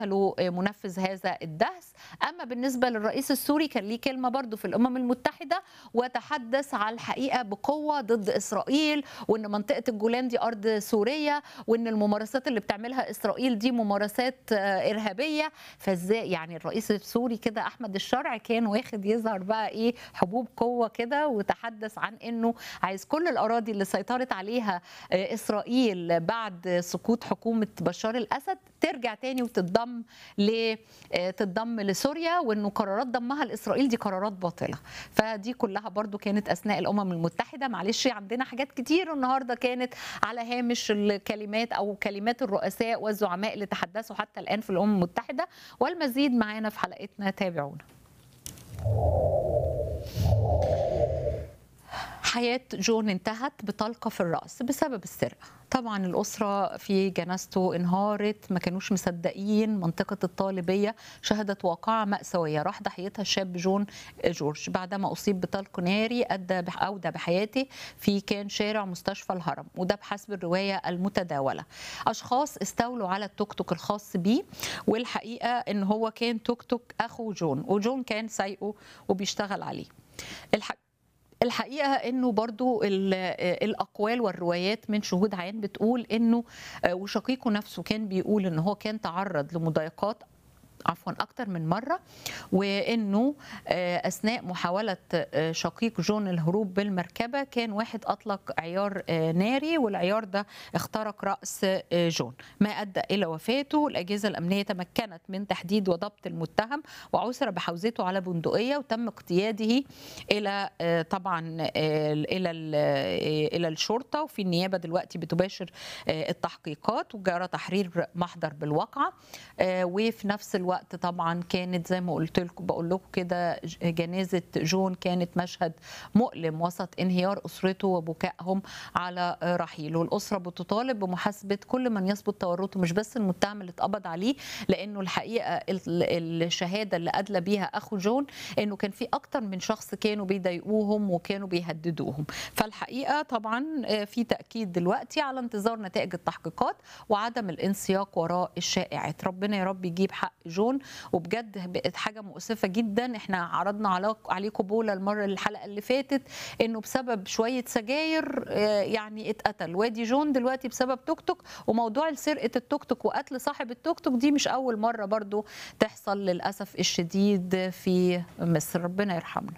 له منفذ هذا الدهس اما بالنسبه للرئيس السوري كان ليه كلمه برضه في الامم المتحده وتحدث على الحقيقه بقوه ضد اسرائيل وان منطقه الجولان دي ارض سوريه وان الممارسات اللي بتعملها اسرائيل دي ممارسات ارهابيه فازاي يعني الرئيس السوري كده احمد الشرع كان واخد يظهر بقى ايه حبوب قوه كده وتحدث عن انه عايز كل الاراضي اللي سيطرت عليها اسرائيل بعد سقوط حكومه بشار الاسد ترجع تاني وتتضم ل تتضم لسوريا وانه قرارات ضمها لاسرائيل دي قرارات باطله فدي كلها برضو كانت اثناء الامم المتحده معلش عندنا حاجات كتير النهارده كانت على هامش الكلمات او كلمات الرؤساء والزعماء اللي تحدثوا حتى الان في الامم المتحده والمزيد معانا في حلقتنا تابعونا حياة جون انتهت بطلقة في الرأس بسبب السرقة طبعا الأسرة في جنازته انهارت ما كانوش مصدقين منطقة الطالبية شهدت واقعة مأساوية راح ضحيتها الشاب جون جورج بعدما أصيب بطلق ناري أدى أودى بحياته في كان شارع مستشفى الهرم وده بحسب الرواية المتداولة أشخاص استولوا على التوك توك الخاص بيه والحقيقة إن هو كان توك توك أخو جون وجون كان سايقه وبيشتغل عليه الحق الحقيقه انه برضو الاقوال والروايات من شهود عيان بتقول انه وشقيقه نفسه كان بيقول ان هو كان تعرض لمضايقات عفوا اكتر من مره وانه اثناء محاوله شقيق جون الهروب بالمركبه كان واحد اطلق عيار ناري والعيار ده اخترق راس جون ما ادى الى وفاته الاجهزه الامنيه تمكنت من تحديد وضبط المتهم وعثر بحوزته على بندقيه وتم اقتياده الى طبعا الى الى الشرطه وفي النيابه دلوقتي بتباشر التحقيقات وجرى تحرير محضر بالواقعه وفي نفس الوقت الوقت طبعا كانت زي ما قلت لكم بقول لكم كده جنازه جون كانت مشهد مؤلم وسط انهيار اسرته وبكائهم على رحيله الاسره بتطالب بمحاسبه كل من يثبت تورطه مش بس المتهم اللي اتقبض عليه لانه الحقيقه الشهاده اللي ادلى بيها اخو جون انه كان في اكتر من شخص كانوا بيضايقوهم وكانوا بيهددوهم فالحقيقه طبعا في تاكيد دلوقتي على انتظار نتائج التحقيقات وعدم الانسياق وراء الشائعات ربنا يا رب يجيب حق جون جون وبجد بقت حاجه مؤسفه جدا احنا عرضنا عليه قبوله المره الحلقه اللي فاتت انه بسبب شويه سجاير يعني اتقتل وادي جون دلوقتي بسبب توك توك وموضوع سرقه التوك توك وقتل صاحب التوك توك دي مش اول مره برضو تحصل للاسف الشديد في مصر ربنا يرحمنا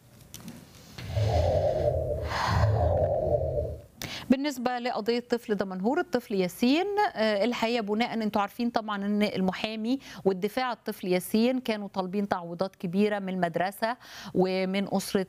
بالنسبه لقضيه طفل دمنهور الطفل ياسين الحقيقه بناء انتوا عارفين طبعا ان المحامي والدفاع الطفل ياسين كانوا طالبين تعويضات كبيره من المدرسه ومن اسره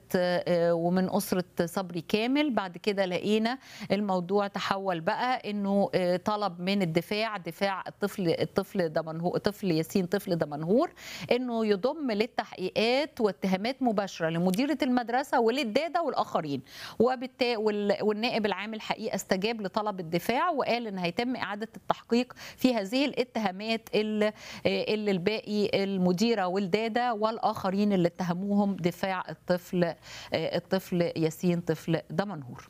ومن اسره صبري كامل بعد كده لقينا الموضوع تحول بقى انه طلب من الدفاع دفاع الطفل الطفل دمنهور طفل ياسين طفل دمنهور انه يضم للتحقيقات واتهامات مباشره لمديره المدرسه وللداده والاخرين وبالتالي والنائب العام الحقيقه استجاب لطلب الدفاع وقال ان هيتم اعاده التحقيق في هذه الاتهامات اللي, اللي الباقي المديره والداده والاخرين اللي اتهموهم دفاع الطفل الطفل ياسين طفل دمنهور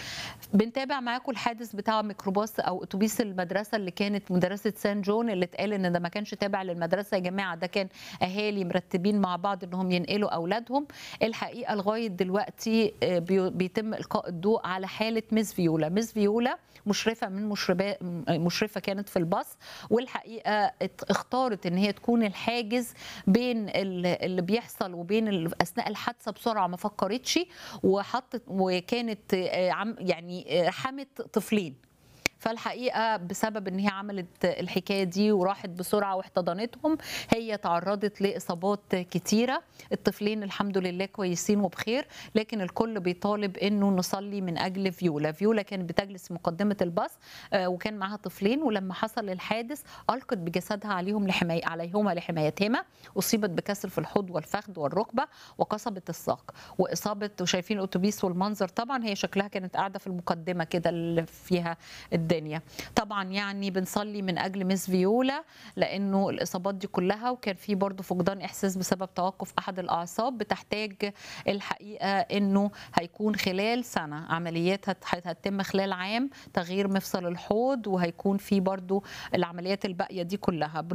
بنتابع معاكم الحادث بتاع ميكروباص او اتوبيس المدرسه اللي كانت مدرسه سان جون اللي اتقال ان ده ما كانش تابع للمدرسه يا جماعه ده كان اهالي مرتبين مع بعض انهم ينقلوا اولادهم الحقيقه لغايه دلوقتي بيتم القاء الضوء على حاله ميس فيولا ميس فيولا مشرفه من مشرفه مشرفه كانت في الباص والحقيقه اختارت ان هي تكون الحاجز بين اللي بيحصل وبين اثناء الحادثه بسرعه ما فكرتش وحطت وكانت يعني حمت طفلين فالحقيقه بسبب ان هي عملت الحكايه دي وراحت بسرعه واحتضنتهم هي تعرضت لاصابات كتيره الطفلين الحمد لله كويسين وبخير لكن الكل بيطالب انه نصلي من اجل فيولا فيولا كانت بتجلس في مقدمه الباص وكان معاها طفلين ولما حصل الحادث القت بجسدها عليهم لحماية عليهما لحمايتهما اصيبت بكسر في الحوض والفخذ والركبه وقصبت الساق واصابه وشايفين الاتوبيس والمنظر طبعا هي شكلها كانت قاعده في المقدمه كده اللي فيها الدنيا طبعا يعني بنصلي من اجل مس فيولا لانه الاصابات دي كلها وكان في برضه فقدان احساس بسبب توقف احد الاعصاب بتحتاج الحقيقه انه هيكون خلال سنه عمليات هتتم خلال عام تغيير مفصل الحوض وهيكون في برضه العمليات الباقيه دي كلها